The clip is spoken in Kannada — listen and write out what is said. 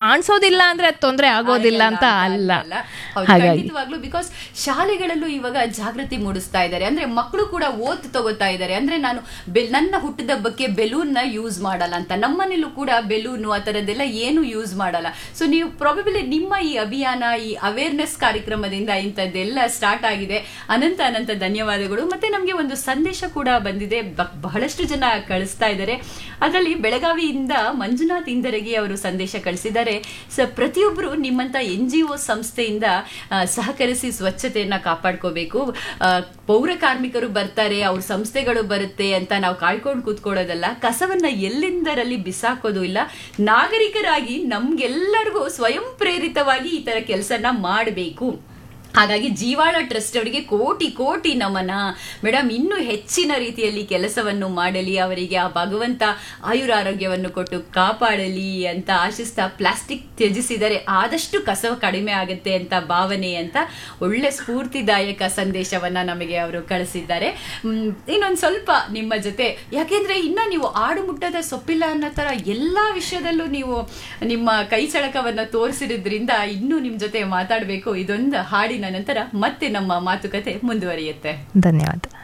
ಕಾಣಿಸೋದಿಲ್ಲ ಅಂದ್ರೆ ಅದು ತೊಂದರೆ ಆಗೋದಿಲ್ಲ ಅಂತ ಅಲ್ಲ ಹೌದು, ಹಾಗಾಗಿ ಖಂಡಿತವಾಗ್ಲೂ ಬಿಕಾಸ್ ಶಾಲೆಗಳಲ್ಲೂ ಇವಾಗ ಜಾಗೃತಿ ಮೂಡಿಸ್ತಾ ಇದ್ದಾರೆ ಅಂದ್ರೆ ಮಕ್ಕಳು ಕೂಡ ಓದ್ ತಗೋತಾ ಇದ್ದಾರೆ ಅಂದ್ರೆ ನಾನು ಬೆ- ನನ್ನ ಹುಟ್ಟಿದಬ್ಬಕ್ಕೆ ಬೆಲೂನ್ ನ ಯೂಸ್ ಮಾಡಲ್ಲ ಅಂತ ನಮ್ಮನೇಲೂ ಕೂಡ ಬೆಲೂನು ಆ ತರದ್ದೆಲ್ಲ ಏನು ಯೂಸ್ ಮಾಡಲ್ಲ ಸೊ ನೀವು ಪ್ರಾಬಬಿಲಿ ನಿಮ್ಮ ಈ ಅಭಿಯಾನ ಈ ಅವೇರ್ನೆಸ್ ಕಾರ್ಯಕ್ರಮದಿಂದ ಇಂಥದ್ದೆಲ್ಲ ಸ್ಟಾರ್ಟ್ ಆಗಿದೆ ಅನಂತ ಅನಂತ ಧನ್ಯವಾದಗಳು ಮತ್ತೆ ನಮಗೆ ಒಂದು ಸಂದೇಶ ಕೂಡ ಬಂದಿದೆ ಬ- ಬಹಳಷ್ಟು ಜನ ಕಳಿಸ್ತಾ ಇದ್ದಾರೆ ಅದರಲ್ಲಿ ಬೆಳಗಾವಿಯಿಂದ ಮಂಜುನಾಥ್ ಇಂದರಗಿ ಅವರು ಸಂದೇಶ ಕಳಿಸಿದ್ದಾರೆ ಸ ಪ್ರತಿಯೊಬ್ಬರು ನಿಮ್ಮಂತ ಎನ್ ಜಿ ಒ ಸಂಸ್ಥೆಯಿಂದ ಆ, ಸಹಕರಿಸಿ ಸ್ವಚ್ಛತೆಯನ್ನ ಕಾಪಾಡ್ಕೋಬೇಕು ಆ, ಪೌರ ಕಾರ್ಮಿಕರು ಬರ್ತಾರೆ ಅವ್ರ ಸಂಸ್ಥೆಗಳು ಬರುತ್ತೆ ಅಂತ ನಾವು ಕಾಯ್ಕೊಂಡು ಕೂತ್ಕೊಳ್ಳೋದಲ್ಲ ಕಸವನ್ನ ಎಲ್ಲಿಂದರಲ್ಲಿ ಬಿಸಾಕೋದು ಇಲ್ಲ ನಾಗರಿಕರಾಗಿ ನಮ್ಗೆಲ್ಲರಿಗೂ ಸ್ವಯಂ ಪ್ರೇರಿತವಾಗಿ ಈ ತರ ಕೆಲಸನ ಮಾಡಬೇಕು ಹಾಗಾಗಿ ಜೀವಾಳ ಟ್ರಸ್ಟ್ ಅವರಿಗೆ ಕೋಟಿ ಕೋಟಿ ನಮನ ಮೇಡಮ್ ಇನ್ನೂ ಹೆಚ್ಚಿನ ರೀತಿಯಲ್ಲಿ ಕೆಲಸವನ್ನು ಮಾಡಲಿ ಅವರಿಗೆ ಆ ಭಗವಂತ ಆಯುರಾರೋಗ್ಯವನ್ನು ಕೊಟ್ಟು ಕಾಪಾಡಲಿ ಅಂತ ಆಶಿಸ್ತಾ ಪ್ಲಾಸ್ಟಿಕ್ ತ್ಯಜಿಸಿದರೆ ಆದಷ್ಟು ಕಸ ಕಡಿಮೆ ಆಗುತ್ತೆ ಅಂತ ಭಾವನೆ ಅಂತ ಒಳ್ಳೆ ಸ್ಫೂರ್ತಿದಾಯಕ ಸಂದೇಶವನ್ನ ನಮಗೆ ಅವರು ಕಳಿಸಿದ್ದಾರೆ ಮ್, ಇನ್ನೊಂದ್ ಸ್ವಲ್ಪ ನಿಮ್ಮ ಜೊತೆ ಯಾಕೆಂದ್ರೆ ಇನ್ನ ನೀವು ಆಡು ಮುಟ್ಟದ ಸೊಪ್ಪಿಲ್ಲ ಅನ್ನೋ ತರ ಎಲ್ಲಾ ವಿಷಯದಲ್ಲೂ ನೀವು ನಿಮ್ಮ ಕೈ ಚಳಕವನ್ನ ತೋರಿಸಿರೋದ್ರಿಂದ ಇನ್ನೂ ನಿಮ್ ಜೊತೆ ಮಾತಾಡ್ಬೇಕು ಇದೊಂದು ಹಾಡಿನ ನಂತರ ಮತ್ತೆ ನಮ್ಮ ಮಾತುಕತೆ ಮುಂದುವರಿಯುತ್ತೆ ಧನ್ಯವಾದ